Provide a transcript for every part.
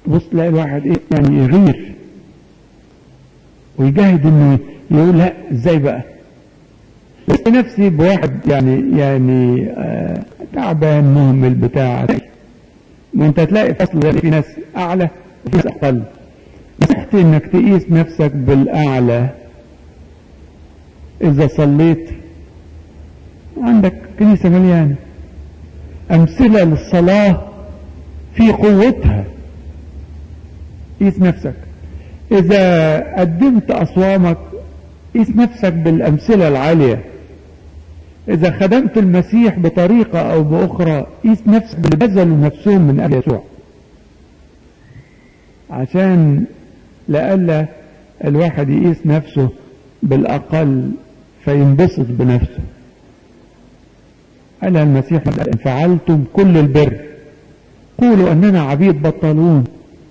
تبص تلاقي الواحد ايه يعني يغير ويجاهد انه يقول لا ازاي بقى بس نفسي بواحد يعني يعني آه تعبان مهمل بتاع وانت تلاقي فصل في ناس اعلى وفي ناس اقل مسحت انك تقيس نفسك بالاعلى اذا صليت عندك كنيسة مليانة امثلة للصلاة في قوتها قيس نفسك اذا قدمت اصوامك قيس نفسك بالامثلة العالية اذا خدمت المسيح بطريقة او باخرى قيس نفسك باللي بذلوا نفسهم من اجل يسوع عشان لألا الواحد يقيس نفسه بالاقل فينبسط بنفسه قال المسيح إن فعلتم كل البر قولوا أننا عبيد بطلون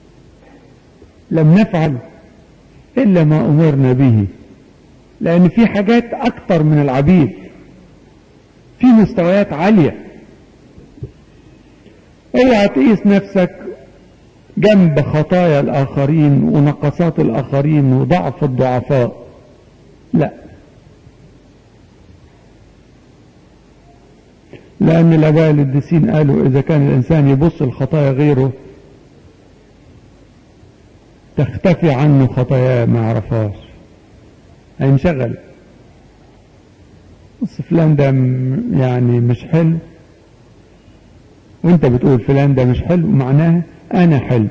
لم نفعل إلا ما أمرنا به لأن في حاجات أكتر من العبيد في مستويات عالية اوعى تقيس نفسك جنب خطايا الآخرين ونقصات الآخرين وضعف الضعفاء لا لأن الآباء القديسين قالوا إذا كان الإنسان يبص الخطايا غيره تختفي عنه خطاياه ما عرفهاش هينشغل بص فلان ده يعني مش حلو وانت بتقول فلان ده مش حلو معناها انا حلو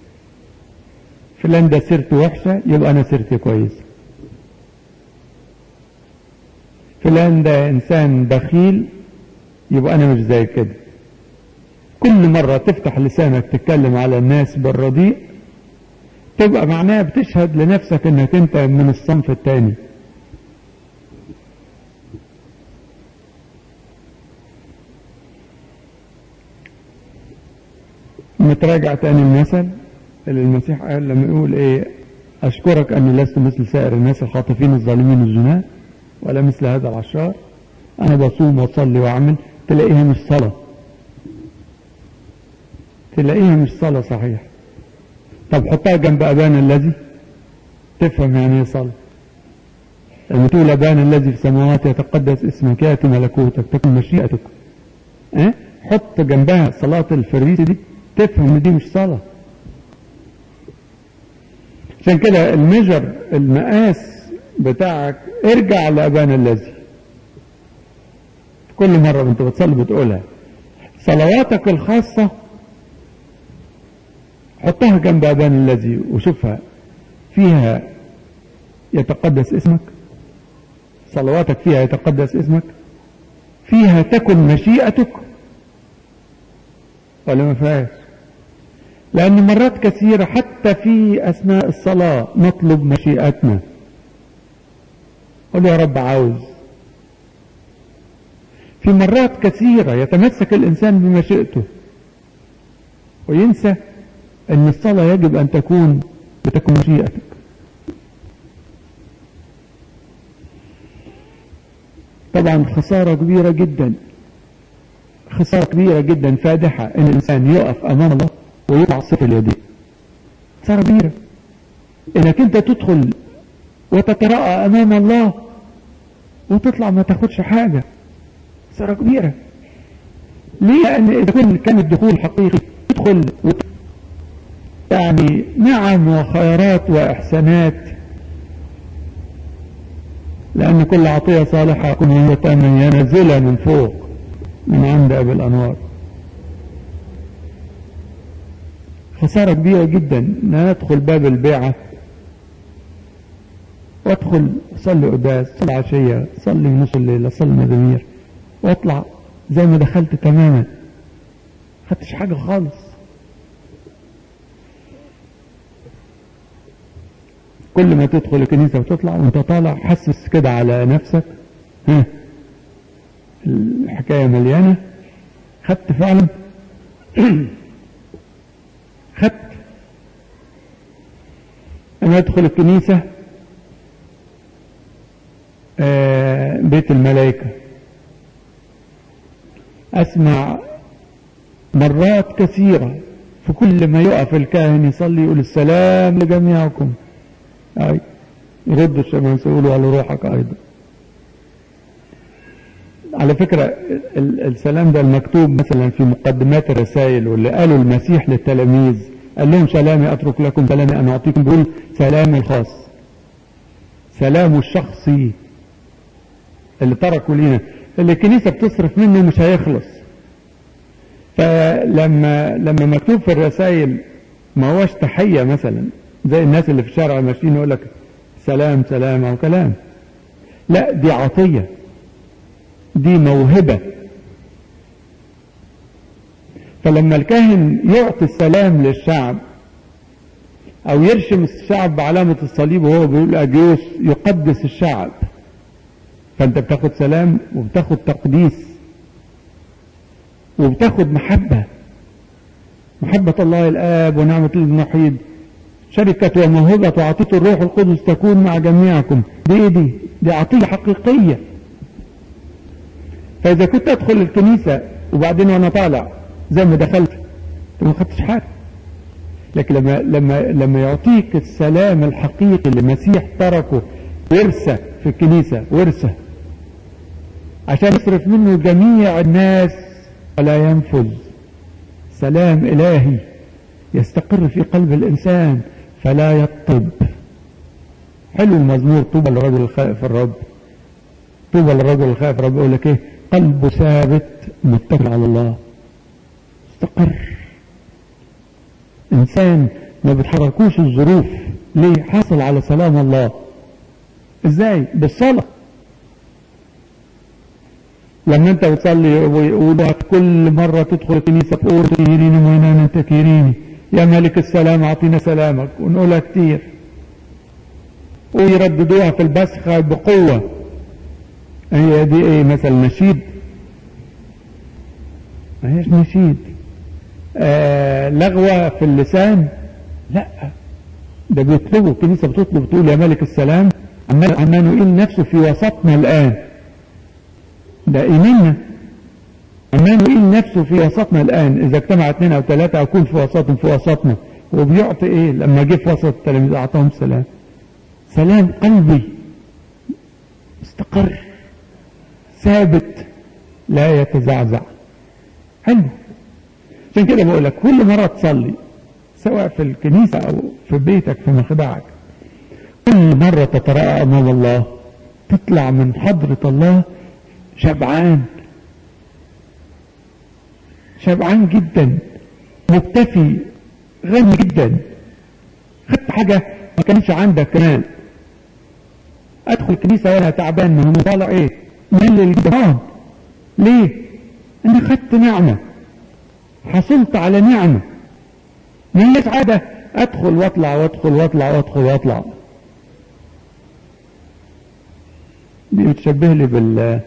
فلان ده سيرته وحشة يبقى انا سيرتي كويسة فلان ده انسان بخيل يبقى انا مش زي كده كل مرة تفتح لسانك تتكلم على الناس بالرديء تبقى معناها بتشهد لنفسك انك انت من الصنف التاني نتراجع تاني المثل اللي المسيح قال لما يقول ايه اشكرك اني لست مثل سائر الناس الخاطفين الظالمين الزناة ولا مثل هذا العشار انا بصوم واصلي واعمل تلاقيها مش صلاة تلاقيها مش صلاة صحيح طب حطها جنب أبانا الذي تفهم يعني ايه صلاة لما تقول أبانا الذي في السماوات يتقدس اسمك يأتي ملكوتك تكن مشيئتك اه؟ حط جنبها صلاة الفريسي دي تفهم ان دي مش صلاة عشان كده المجر المقاس بتاعك ارجع لأبانا الذي كل مرة انت بتصلي بتقولها صلواتك الخاصة حطها جنب أبان الذي وشوفها فيها يتقدس اسمك صلواتك فيها يتقدس اسمك فيها تكن مشيئتك ولا ما فيهاش لأن مرات كثيرة حتى في أثناء الصلاة نطلب مشيئتنا قل يا رب عاوز في مرات كثيرة يتمسك الإنسان بمشيئته وينسى أن الصلاة يجب أن تكون بتكون مشيئتك طبعا خسارة كبيرة جدا خسارة كبيرة جدا فادحة أن الإنسان يقف أمام الله ويطلع صفر اليدين خسارة كبيرة إنك أنت تدخل وتترأى أمام الله وتطلع ما تاخدش حاجة خسارة كبيرة ليه لأن إذا كان كان الدخول حقيقي تدخل وت... يعني نعم وخيرات وإحسانات لأن كل عطية صالحة كن هي نازلة من فوق من عند أبي الأنوار خسارة كبيرة جدا ان انا ادخل باب البيعة وادخل اصلي قداس صلي عشية صلي نص الليل صلي مزامير واطلع زي ما دخلت تماما خدتش حاجة خالص كل ما تدخل الكنيسة وتطلع وانت طالع حسس كده على نفسك ها الحكاية مليانة خدت فعلا خدت انا ادخل الكنيسة آه بيت الملائكة اسمع مرات كثيرة في كل ما يقف الكاهن يصلي يقول السلام لجميعكم أي يرد الشمس يقولوا على روحك أيضا على فكرة السلام ده المكتوب مثلا في مقدمات الرسائل واللي قاله المسيح للتلاميذ قال لهم سلامي أترك لكم سلامي أنا أعطيكم بيقول سلامي الخاص سلامه الشخصي اللي تركوا لينا اللي الكنيسة بتصرف منه مش هيخلص فلما لما مكتوب في الرسائل ما هوش تحية مثلا زي الناس اللي في الشارع ماشيين يقول لك سلام سلام او كلام لا دي عطية دي موهبة فلما الكاهن يعطي السلام للشعب او يرشم الشعب بعلامة الصليب وهو بيقول اجيوس يقدس الشعب فانت بتاخد سلام وبتاخد تقديس وبتاخد محبة محبة الله الآب ونعمة الوحيد شركة وموهبة وعطية الروح القدس تكون مع جميعكم دي دي دي عطية حقيقية فإذا كنت أدخل الكنيسة وبعدين وأنا طالع زي ما دخلت ما خدتش حاجة لكن لما لما لما يعطيك السلام الحقيقي اللي المسيح تركه ورثة في الكنيسة ورثة عشان يصرف منه جميع الناس ولا ينفذ سلام إلهي يستقر في قلب الإنسان فلا يطب حلو المزمور طوبى للرجل الخائف الرب طوبى للرجل الخائف الرب يقول لك ايه قلبه ثابت متكل على الله استقر انسان ما بتحركوش الظروف ليه حصل على سلام الله ازاي بالصلاة لما انت بتصلي ويقولوا كل مرة تدخل الكنيسة تقول تكيريني وينانا تكيريني يا ملك السلام اعطينا سلامك ونقولها كتير ويرددوها في البسخة بقوة هي دي ايه مثل نشيد ما هيش نشيد آه لغوة في اللسان لا ده بيطلبوا الكنيسة بتطلب تقول يا ملك السلام عمال عمال نقول نفسه في وسطنا الآن ده إيماننا عمال نقول نفسه في وسطنا الآن إذا اجتمع اثنين أو ثلاثة أكون في وسطهم في وسطنا وبيعطي إيه لما جه في وسط التلاميذ أعطاهم سلام سلام قلبي استقر ثابت لا يتزعزع حلو عشان كده بقول لك كل مرة تصلي سواء في الكنيسة أو في بيتك في مخدعك كل مرة تتراءى أمام الله تطلع من حضرة الله شبعان شبعان جدا مكتفي غني جدا خدت حاجة ما كانش عندك كمان ادخل الكنيسة وانا تعبان ما هو طالع ايه مل الجبان ليه انا خدت نعمة حصلت على نعمة من هي عادة ادخل واطلع وادخل واطلع وادخل واطلع دي بتشبه لي بال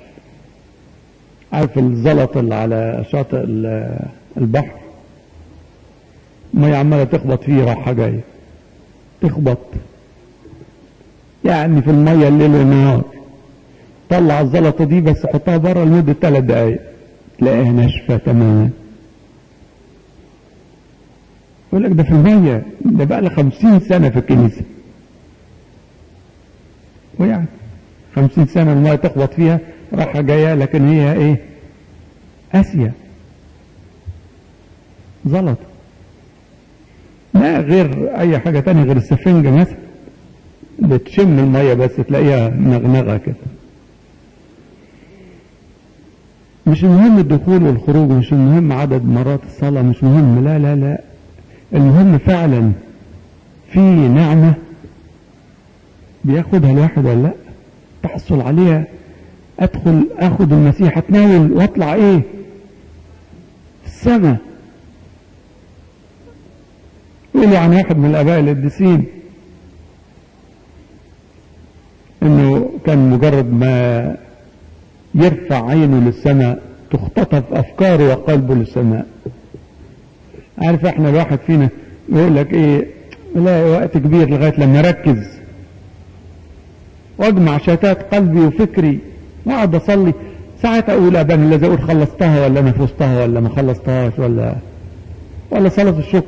عارف الزلط اللي على شاطئ البحر مية عمالة تخبط فيه راحة جاية تخبط يعني في المية الليل والنهار طلع الزلطة دي بس حطها بره لمدة ثلاث دقايق تلاقيها ناشفة تماما يقول لك ده في المية ده بقى لها خمسين سنة في الكنيسة ويعني خمسين سنة المية تخبط فيها راحة جاية لكن هي ايه اسيا زلط لا غير اي حاجة تانية غير السفنجة مثلا بتشم المية بس تلاقيها نغنغة كده مش المهم الدخول والخروج مش المهم عدد مرات الصلاة مش مهم لا لا لا المهم فعلا في نعمة بياخدها الواحد ولا لا تحصل عليها ادخل اخد المسيح اتناول واطلع ايه السماء يقول عن واحد من الاباء القديسين انه كان مجرد ما يرفع عينه للسماء تختطف افكاره وقلبه للسماء عارف احنا الواحد فينا يقول لك ايه لا وقت كبير لغايه لما اركز واجمع شتات قلبي وفكري واقعد اصلي ساعات اقول ابانا الذي اقول خلصتها ولا انا فزتها ولا ما خلصتهاش ولا ولا صلاة الشكر